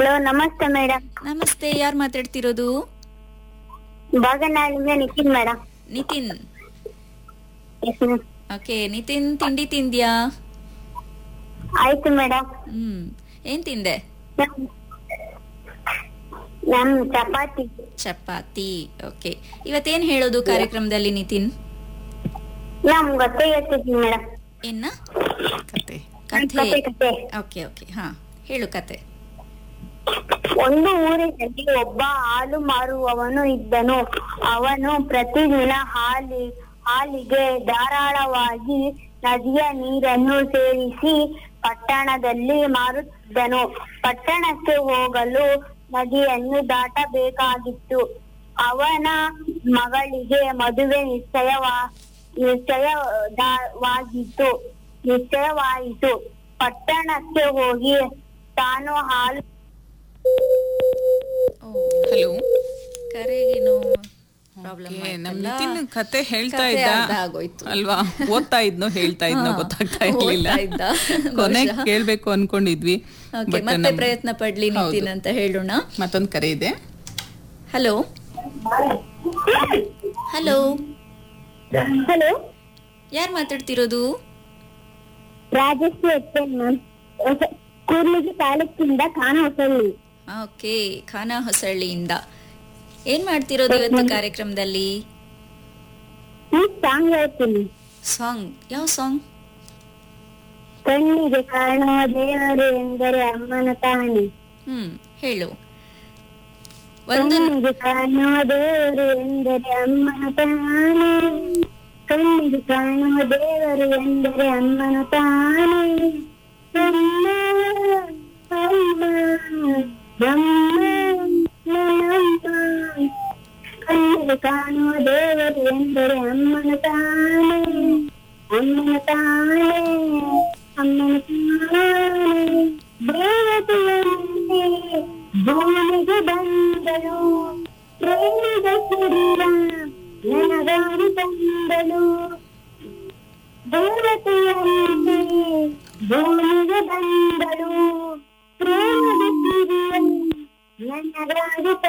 Hello ನಮಸ್ತೆ madam ನಮಸ್ತೆ ಯಾರು ಮಾತಾಡ್ತಿರೋದು ಬಾಗನಾಳಿಂದ Nikhil madam Nitin yes ma'am okay Nitin ತಿಂಡಿ ತಿಂದ್ಯಾ ಆಯ್ತು ಮೇಡಮ್ ಹ್ಮ್ ಏನ್ ತಿಂದೆ ನಮ್ ಚಪಾತಿ ಚಪಾತಿ ಓಕೆ ಇವತ್ತೇನ್ ಹೇಳೋದು ಕಾರ್ಯಕ್ರಮದಲ್ಲಿ ನಿತಿನ್ ನಮ್ ಗೊತ್ತೇ ಹೇಳ್ತಿದ್ವಿ ಮೇಡಮ್ ಏನ್ನ ಕತೆ ಕಥೆ ಕತೆ ಕತೆ ಓಕೆ ಓಕೆ ಹಾ ಹೇಳು ಕತೆ ಒಂದು ಊರಿನಲ್ಲಿ ಒಬ್ಬ ಹಾಲು ಮಾರುವವನು ಇದ್ದನು ಅವನು ಪ್ರತಿದಿನ ಹಾಲಿ ಹಾಲಿಗೆ ಧಾರಾಳವಾಗಿ ನದಿಯ ನೀರನ್ನು ಸೇರಿಸಿ ಪಟ್ಟಣದಲ್ಲಿ ಮಾರುತ್ತಿದ್ದನು ಪಟ್ಟಣಕ್ಕೆ ಹೋಗಲು ನದಿಯನ್ನು ದಾಟಬೇಕಾಗಿತ್ತು ಅವನ ಮಗಳಿಗೆ ಮದುವೆ ನಿಶ್ಚಯವಾ ನಿಶ್ಚಯವಾಗಿತ್ತು ನಿಶ್ಚಯವಾಯಿತು ಪಟ್ಟಣಕ್ಕೆ ಹೋಗಿ ತಾನು ಹಾಲು ಓ, ಹಲೋ ಕರೆಗೇನು ಪ್ರಾಬ್ಲಮ್ ನಮ್ ನಿತಿನ್ ಕತೆ ಹೇಳ್ತಾ ಕತೆ ಇದ್ದ ಅರ್ಧ ಆಗೋಯ್ತು. ಅಲ್ವಾ ಓದ್ತಾ ಇದ್ನೋ ಹೇಳ್ತಾ ಇದ್ನೋ ಹಾ, ಗೊತ್ತಾಗ್ತಾ ಇರ್ಲಿಲ್ಲ ಓದ್ತಾ ಇದ್ದ, ಕೊನೆ ಬಹುಶಃ. ಕೇಳ್ಬೇಕು ಅನ್ಕೊಂಡಿದ್ವಿ ಓಕೆ But ಮತ್ತೆ ನಮ್- ಪ್ರಯತ್ನ ಪಡ್ಲಿ ನಿತಿನ್ ಹೌದು. ಅಂತ ಹೇಳೋಣ ಮತ್ತೊಂದ್ ಕರೆ ಇದೆ ಹಲೋ ಹಲೋ ಹಲೋ ಯಾರು ಮಾತಾಡ್ತಿರೋದು ರಾಜಶ್ರೀ ಎಚ್ಚನ್ ಮ್ಯಾಮ್ ಕೂರ್ಲಿಗಿ ತಾಲೂಕಿಂದ ಖಾನ ಹೊಸಳ್ಳಿ ಓಕೆ ಖಾನಾ ಹೊಸಳ್ಳಿಯಿಂದ ಏನ್ ಮಾಡ್ತಿರೋದು ಇವತ್ತು ಕಾರ್ಯಕ್ರಮದಲ್ಲಿ ಈ ಸಾಂಗ್ ಹೇಳ್ತೀನಿ ಸಾಂಗ್ ಯಾವ ಸಾಂಗ್ ಕಣ್ಣಿಗೆ ಕಾಣುವ ದೇವರು ಎಂದರೆ ಅಮ್ಮನ ತಾನೆ ಹ್ಮ್ ಹೇಳು ಒಂದು ಕಣ್ಣಿಗೆ ಕಾಣುವ ದೇವರು ಎಂದರೆ ಅಮ್ಮನ ತಾನೆ ಕಣ್ಣಿಗೆ ಕಾಣುವ ದೇವರು ಎಂದರೆ ಅಮ್ಮನ ತಾನೆ ಅಮ್ಮ ಅಮ್ಮ ಅಮ್ಮ ನನ್ನಮ್ಮ ಕಣ್ಣಿಗೆ ಕಾಣುವ ದೇವರು ಎಂದರೆ ಅಮ್ಮನ ತಾನೆ ಅಮ್ಮನ ತಾನೆ ಅಮ್ಮನ ತಾನೆ ದೇವತೆಯಂತೆ ಭೂಮಿಗೆ ಬಂದಳು ಪ್ರೇಮದ ಸುರಿಯ ನನಗಾಗಿ ತಂದಳು ದೇವತೆಯಂತೆ ಭೂಮಿಗೆ ಬಂದಳು ಪ್ರೇಮದ ಸುರಿಯ ನನಗಾಗಿ